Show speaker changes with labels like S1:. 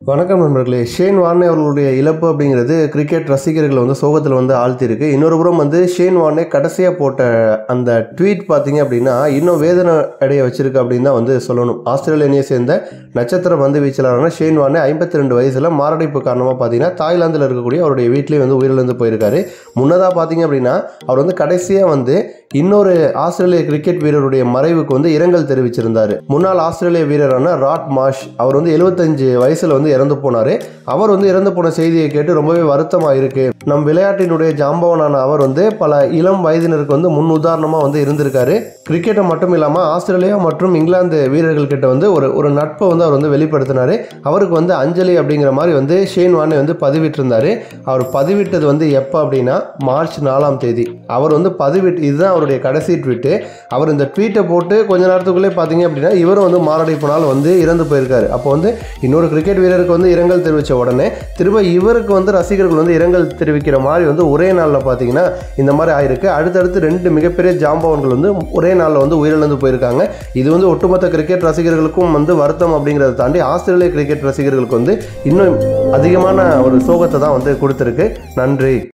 S1: வணக்கம் நண்பர்களே Shane Warne அவர்களுடைய இழப்பு அப்படிங்கிறது கிரிக்கெட் ரசிகர்களை வந்து சோகத்தில் வந்து ஆழ்த்தியிருக்கு இன்னொரு புறம் வந்து ஷேன் வார்னே கடைசியாக போட்ட அந்த ட்வீட் பார்த்தீங்க அப்படின்னா இன்னும் வேதனை அடைய வச்சிருக்கு அப்படின்னு தான் வந்து சொல்லணும் ஆஸ்திரேலிய அணியை சேர்ந்த நட்சத்திர பந்து வீச்சலான ஷேன் வார்னே ஐம்பத்தி ரெண்டு வயசில் மாரடைப்பு காரணமாக பார்த்தீங்கன்னா தாய்லாந்தில் இருக்கக்கூடிய அவருடைய வீட்டிலேயே வந்து உயிரிழந்து போயிருக்காரு முன்னதாக பார்த்தீங்க அப்படின்னா அவர் வந்து கடைசியாக வந்து இன்னொரு ஆஸ்திரேலிய கிரிக்கெட் வீரருடைய மறைவுக்கு வந்து இரங்கல் தெரிவிச்சிருந்தார் முன்னாள் ஆஸ்திரேலிய வீரரான ராட் மாஷ் அவர் வந்து 75 வயசுல வந்து இறந்து போனாரு அவர் வந்து இறந்து போன செய்தியை கேட்டு ரொம்பவே வருத்தமா இருக்கு நம் விளையாட்டினுடைய ஜாம்பவனான அவர் வந்து பல இளம் வயதினருக்கு வந்து முன் உதாரணமா வந்து இருந்திருக்காரு கிரிக்கெட்டை மட்டும் இல்லாம ஆஸ்திரேலியா மற்றும் இங்கிலாந்து வீரர்கள் கிட்ட வந்து ஒரு ஒரு நட்பை வந்து அவர் வந்து வெளிப்படுத்தினாரு அவருக்கு வந்து அஞ்சலி அப்படிங்கிற மாதிரி வந்து ஷேன் வானே வந்து பதிவிட்டிருந்தாரு அவர் பதிவிட்டது வந்து எப்போ அப்படின்னா மார்ச் நாலாம் தேதி அவர் வந்து பதிவிட்டு இதுதான் அவருடைய கடைசி ட்வீட்டு அவர் இந்த ட்வீட்டை போட்டு கொஞ்ச நேரத்துக்குள்ளே பார்த்தீங்க அப்படின்னா இவரும் வந்து மாரடைப்பினால் வந்து இறந்து போயிருக்காரு அப்போ வந்து இன்னொரு கிரிக்கெட் வீரருக்கு வந்து இரங்கல் தெரிவித்த உடனே திரும்ப இவருக்கு வந்து ரசிகர்கள் வந்து இரங்கல் தெரிவிக்கிற மாதிரி வந்து ஒரே நாளில் பார்த்தீங்கன்னா இந்த மாதிரி ஆயிருக்கு அடுத்தடுத்து ரெண்டு மிகப்பெரிய ஜாம்பவன்கள் வந்து ஒரே நாளில் வந்து உயிரிழந்து போயிருக்காங்க இது வந்து ஒட்டுமொத்த கிரிக்கெட் ரசிகர்களுக்கும் வந்து வருத்தம் அப்படிங்கிறத தாண்டி ஆஸ்திரேலிய கிரிக்கெட் ரசிகர்களுக்கு வந்து இன்னும் அதிகமான ஒரு சோகத்தை தான் வந்து கொடுத்துருக்கு நன்றி